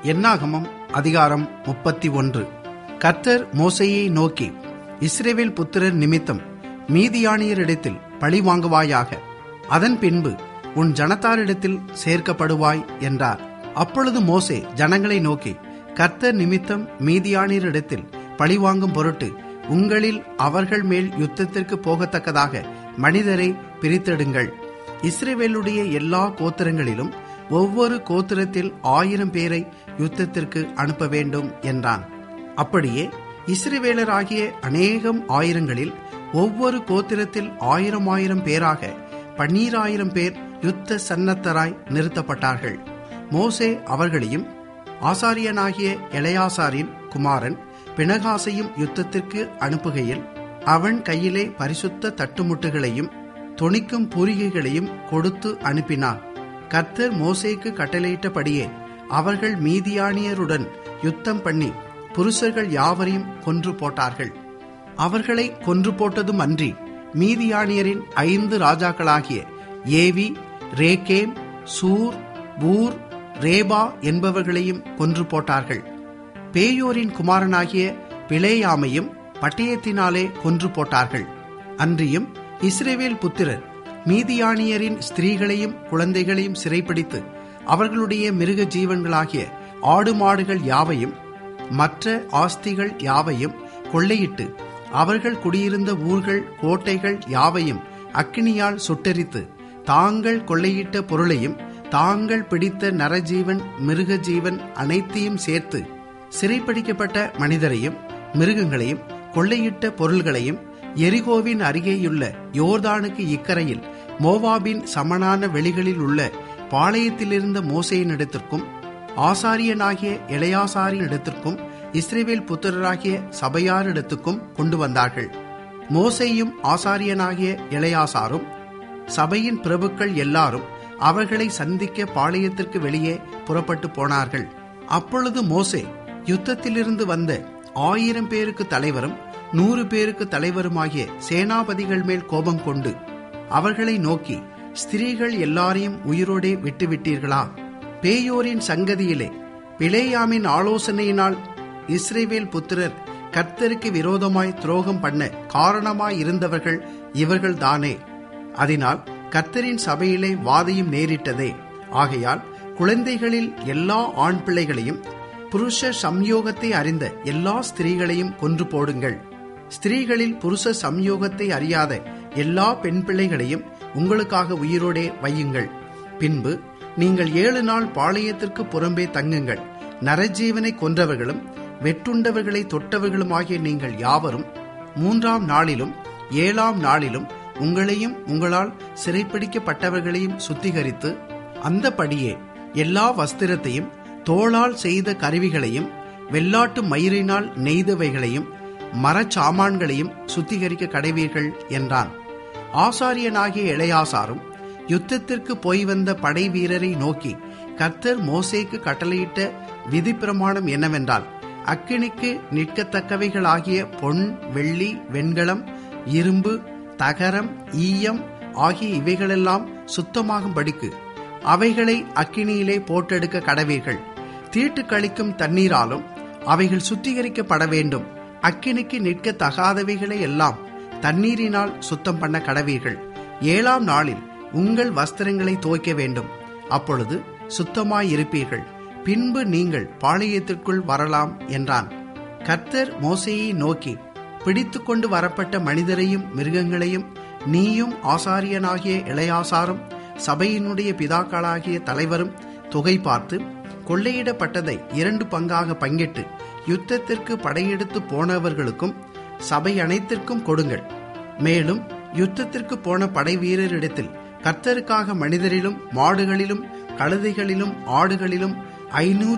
என்னாகமம் அதிகாரம் முப்பத்தி ஒன்று கர்த்தர் மோசையை நோக்கி இஸ்ரேவேல் புத்திரர் நிமித்தம் மீதியானியரிடத்தில் பழி வாங்குவாயாக அதன் பின்பு உன் ஜனத்தாரிடத்தில் சேர்க்கப்படுவாய் என்றார் அப்பொழுது மோசே ஜனங்களை நோக்கி கர்த்தர் நிமித்தம் மீதியானியரிடத்தில் பழிவாங்கும் பொருட்டு உங்களில் அவர்கள் மேல் யுத்தத்திற்கு போகத்தக்கதாக மனிதரை பிரித்தெடுங்கள் இஸ்ரேவேலுடைய எல்லா கோத்திரங்களிலும் ஒவ்வொரு கோத்திரத்தில் ஆயிரம் பேரை யுத்தத்திற்கு அனுப்ப வேண்டும் என்றான் அப்படியே இஸ்ரவேலராகிய அநேகம் ஆயிரங்களில் ஒவ்வொரு கோத்திரத்தில் ஆயிரம் ஆயிரம் பேராக பன்னீராயிரம் பேர் யுத்த சன்னத்தராய் நிறுத்தப்பட்டார்கள் மோசே அவர்களையும் ஆசாரியனாகிய எளையாசாரின் குமாரன் பிணகாசையும் யுத்தத்திற்கு அனுப்புகையில் அவன் கையிலே பரிசுத்த தட்டுமுட்டுகளையும் தொனிக்கும் பூரிகைகளையும் கொடுத்து அனுப்பினான் கர்த்தர் மோசேக்கு கட்டளையிட்டபடியே அவர்கள் மீதியானியருடன் யுத்தம் பண்ணி புருஷர்கள் யாவரையும் கொன்று போட்டார்கள் அவர்களை கொன்று போட்டதும் அன்றி மீதியானியரின் ஐந்து ராஜாக்களாகிய ஏவி ரேகேம் சூர் பூர் ரேபா என்பவர்களையும் கொன்று போட்டார்கள் பேயோரின் குமாரனாகிய பிளேயாமையும் பட்டயத்தினாலே கொன்று போட்டார்கள் அன்றியும் இஸ்ரேவேல் புத்திரர் மீதியானியரின் ஸ்திரீகளையும் குழந்தைகளையும் சிறைப்பிடித்து அவர்களுடைய மிருக ஜீவன்களாகிய ஆடு மாடுகள் யாவையும் மற்ற ஆஸ்திகள் யாவையும் கொள்ளையிட்டு அவர்கள் குடியிருந்த ஊர்கள் கோட்டைகள் யாவையும் அக்கினியால் சுட்டரித்து தாங்கள் கொள்ளையிட்ட பொருளையும் தாங்கள் பிடித்த நரஜீவன் மிருக ஜீவன் அனைத்தையும் சேர்த்து சிறைப்பிடிக்கப்பட்ட மனிதரையும் மிருகங்களையும் கொள்ளையிட்ட பொருள்களையும் எரிகோவின் அருகேயுள்ள யோர்தானுக்கு இக்கரையில் மோவாபின் சமனான வெளிகளில் உள்ள பாளையத்திலிருந்த மோசையினிடத்திற்கும் ஆசாரியனாகிய இளையாசாரியினிடத்திற்கும் இஸ்ரேவேல் புத்திரராகிய சபையாரிடத்துக்கும் கொண்டு வந்தார்கள் மோசையும் ஆசாரியனாகிய இளையாசாரும் சபையின் பிரபுக்கள் எல்லாரும் அவர்களை சந்திக்க பாளையத்திற்கு வெளியே புறப்பட்டு போனார்கள் அப்பொழுது மோசே யுத்தத்திலிருந்து வந்த ஆயிரம் பேருக்கு தலைவரும் நூறு பேருக்கு தலைவருமாகிய சேனாபதிகள் மேல் கோபம் கொண்டு அவர்களை நோக்கி ஸ்திரீகள் எல்லாரையும் உயிரோடே விட்டுவிட்டீர்களா பேயோரின் சங்கதியிலே பிளேயாமின் ஆலோசனையினால் இஸ்ரேவேல் புத்திரர் கர்த்தருக்கு விரோதமாய் துரோகம் பண்ண காரணமாய் இருந்தவர்கள் இவர்கள் தானே அதனால் கர்த்தரின் சபையிலே வாதையும் நேரிட்டதே ஆகையால் குழந்தைகளில் எல்லா ஆண் பிள்ளைகளையும் புருஷ சம்யோகத்தை அறிந்த எல்லா ஸ்திரீகளையும் கொன்று போடுங்கள் ஸ்திரீகளில் புருஷ சம்யோகத்தை அறியாத எல்லா பெண் பிள்ளைகளையும் உங்களுக்காக உயிரோடே வையுங்கள் பின்பு நீங்கள் ஏழு நாள் பாளையத்திற்கு புறம்பே தங்குங்கள் நரஜீவனை கொன்றவர்களும் வெட்டுண்டவர்களை தொட்டவர்களும் ஆகிய நீங்கள் யாவரும் மூன்றாம் நாளிலும் ஏழாம் நாளிலும் உங்களையும் உங்களால் சிறைப்பிடிக்கப்பட்டவர்களையும் சுத்திகரித்து அந்தபடியே எல்லா வஸ்திரத்தையும் தோளால் செய்த கருவிகளையும் வெள்ளாட்டு மயிரினால் நெய்தவைகளையும் மரச்சாமான்களையும் சுத்திகரிக்க கடைவீர்கள் என்றான் ஆசாரியனாகிய இளையாசாரும் யுத்தத்திற்கு போய் வந்த படை வீரரை நோக்கி கர்த்தர் மோசேக்கு கட்டளையிட்ட விதி பிரமாணம் என்னவென்றால் அக்கினிக்கு நிற்கத்தக்கவைகளாகிய பொன் வெள்ளி வெண்கலம் இரும்பு தகரம் ஈயம் ஆகிய இவைகளெல்லாம் சுத்தமாகும்படிக்கு அவைகளை அக்கினியிலே போட்டெடுக்க கடவீர்கள் தீட்டு கழிக்கும் தண்ணீராலும் அவைகள் சுத்திகரிக்கப்பட வேண்டும் அக்கினிக்கு நிற்க தகாதவைகளை எல்லாம் தண்ணீரினால் சுத்தம் பண்ண கடவீர்கள் ஏழாம் நாளில் உங்கள் வஸ்திரங்களை துவைக்க வேண்டும் அப்பொழுது சுத்தமாயிருப்பீர்கள் பின்பு நீங்கள் பாளையத்திற்குள் வரலாம் என்றான் கர்த்தர் மோசையை நோக்கி பிடித்து கொண்டு வரப்பட்ட மனிதரையும் மிருகங்களையும் நீயும் ஆசாரியனாகிய இளையாசாரும் சபையினுடைய பிதாக்களாகிய தலைவரும் தொகை பார்த்து கொள்ளையிடப்பட்டதை இரண்டு பங்காக பங்கிட்டு யுத்தத்திற்கு படையெடுத்து போனவர்களுக்கும் சபை அனைத்திற்கும் கொடுங்கள் மேலும் யுத்தத்திற்கு போன படை வீரரிடத்தில் கர்த்தருக்காக மனிதரிலும் மாடுகளிலும் கழுதைகளிலும் ஆடுகளிலும் ஐநூறு